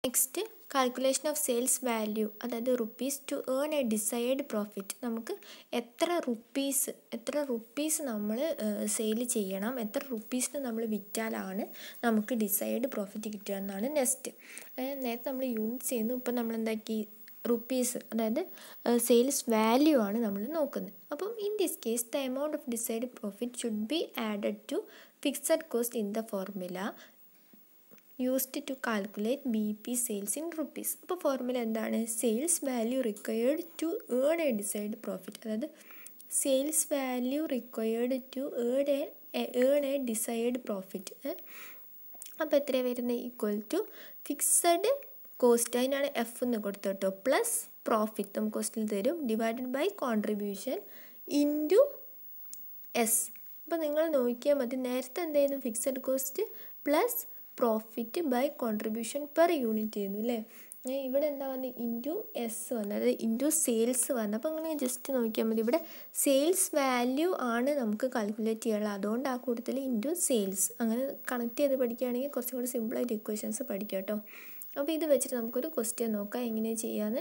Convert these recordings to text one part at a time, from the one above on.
next calculation of sales value അതായത് rupees to earn a desired profit നമുക്ക് എത്ര rupees എത്ര റുപ്പീസ് നമ്മൾ സെയിൽ ചെയ്യണം എത്ര റുപ്പീസിന് നമ്മൾ വിറ്റാലാണ് നമുക്ക് ഡിസൈഡ് പ്രോഫിറ്റ് കിട്ടുക എന്നാണ് നെക്സ്റ്റ് നേരത്തെ നമ്മൾ യൂണിറ്റ്സ് ചെയ്യുന്നു ഇപ്പം നമ്മൾ എന്താക്കി റുപ്പീസ് അതായത് സെയിൽസ് വാല്യൂ ആണ് നമ്മൾ നോക്കുന്നത് അപ്പം in this case the amount of desired profit should be added to fixed cost in the formula used to calculate B P sales in rupees അപ്പോൾ ഫോർമുല എന്താണ് sales value required to earn a desired profit അതായത് sales value required to earn a earn a desired profit അപ്പോൾ എത്രയാണ് വരുന്നത് equal to fixed cost അതിനാണ് F എന്ന് കൊടുത്തു കേട്ടോ പ്ലസ് പ്രോഫിറ്റ് നമുക്ക് കോസ്റ്റിൽ തരും divided by contribution into S അപ്പോൾ നിങ്ങൾ നോക്കിയാൽ മതി നേരത്തെ എന്തായിരുന്നു fixed cost plus profit by contribution per unit ചെയ്യുന്നു അല്ലേ ഇവിടെ എന്താ വന്നത് ഇൻറ്റു എസ് വന്നത് അതായത് ഇൻറ്റു സെയിൽസ് വന്നത് അപ്പോൾ നിങ്ങൾ ജസ്റ്റ് നോക്കിയാൽ മതി ഇവിടെ സെയിൽസ് വാല്യൂ ആണ് നമുക്ക് കാൽക്കുലേറ്റ് ചെയ്യാനുള്ളത് അതുകൊണ്ട് ആ കൂട്ടത്തിൽ ഇൻറ്റു സെയിൽസ് അങ്ങനെ കണക്ട് ചെയ്ത് പഠിക്കുകയാണെങ്കിൽ കുറച്ചും കൂടി സിമ്പിളായിട്ട് ഇക്വേഷൻസ് പഠിക്കാം കേട്ടോ അപ്പോൾ ഇത് വെച്ചിട്ട് നമുക്കൊരു ക്വസ്റ്റ്യൻ നോക്കാം എങ്ങനെയാണ് ചെയ്യാന്ന്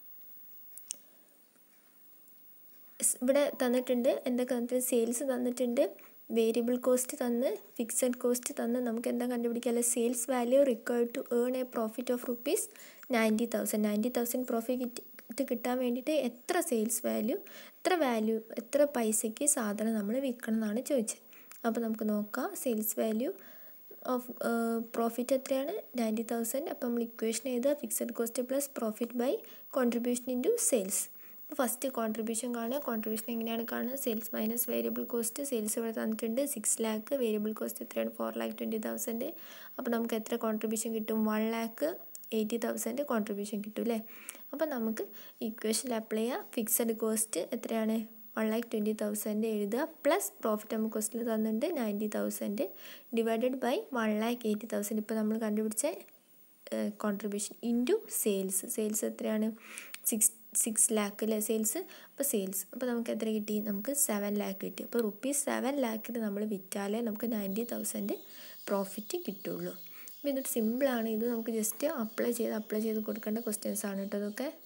ഇവിടെ തന്നിട്ടുണ്ട് എന്തൊക്കെ തന്നിട്ട് സെയിൽസ് തന്നിട്ടുണ്ട് വേരിയബിൾ കോസ്റ്റ് തന്ന് ഫിക്സഡ് കോസ്റ്റ് തന്ന് നമുക്ക് എന്താ കണ്ടുപിടിക്കുക sales value required to earn a profit of rupees ninety thousand ninety thousand profit കിട്ടാൻ വേണ്ടിയിട്ട് എത്ര സെയിൽസ് വാല്യൂ എത്ര വാല്യൂ എത്ര പൈസയ്ക്ക് സാധനം നമ്മൾ വിൽക്കണം എന്നാണ് ചോദിച്ചത് അപ്പോൾ നമുക്ക് നോക്കാം സെയിൽസ് വാല്യൂ ഓഫ് പ്രോഫിറ്റ് എത്രയാണ് നയൻറ്റി തൗസൻഡ് അപ്പോൾ നമ്മൾ ഇക്വേഷൻ എഴുതുക fixed cost plus profit by contribution into sales first contribution കാണുക കോൺട്രിബ്യൂഷൻ എങ്ങനെയാണ് കാണുക sales minus variable cost sales ഇവിടെ തന്നിട്ടുണ്ട് സിക്സ് ലാക്ക് വേരിയബിൾ കോസ്റ്റ് എത്രയാണ് ഫോർ ലാക്ക് ട്വൻറ്റി തൗസൻഡ് അപ്പോൾ നമുക്ക് എത്ര കോൺട്രിബ്യൂഷൻ കിട്ടും one lakh eighty thousand contribution കിട്ടും അല്ലേ അപ്പോൾ നമുക്ക് ഇക്വേഷനിൽ അപ്ലൈ ചെയ്യുക ഫിക്സഡ് കോസ്റ്റ് എത്രയാണ് വൺ ലാക്ക് ട്വൻറ്റി തൗസൻഡ് എഴുതുക പ്ലസ് പ്രോഫിറ്റ് നമുക്ക് കോസ്റ്റിൽ തന്നിട്ടുണ്ട് ninety thousand divided by one lakh eighty thousand ഇപ്പോൾ നമ്മൾ കണ്ടുപിടിച്ച കോൺട്രിബ്യൂഷൻ ഇൻറ്റു സെയിൽസ് സെയിൽസ് എത്രയാണ് സിക്സ് സിക്സ് ലാക്ക് അല്ലേ സെയിൽസ് അപ്പോൾ സെയിൽസ് അപ്പോൾ നമുക്ക് എത്ര കിട്ടി നമുക്ക് സെവൻ ലാക്ക് കിട്ടി അപ്പോൾ റുപ്പീസ് സെവൻ ലാക്കിന് നമ്മൾ വിറ്റാലേ നമുക്ക് നയൻറ്റി തൗസൻഡ് പ്രോഫിറ്റ് കിട്ടുള്ളൂ അപ്പോൾ ഇതൊരു സിമ്പിളാണ് ഇത് നമുക്ക് ജസ്റ്റ് അപ്ലൈ ചെയ്ത് അപ്ലൈ ചെയ്ത് കൊടുക്കേണ്ട ക്വസ്റ്റ്യൻസ് ആണ് കേട്ടോ ഇതൊക്കെ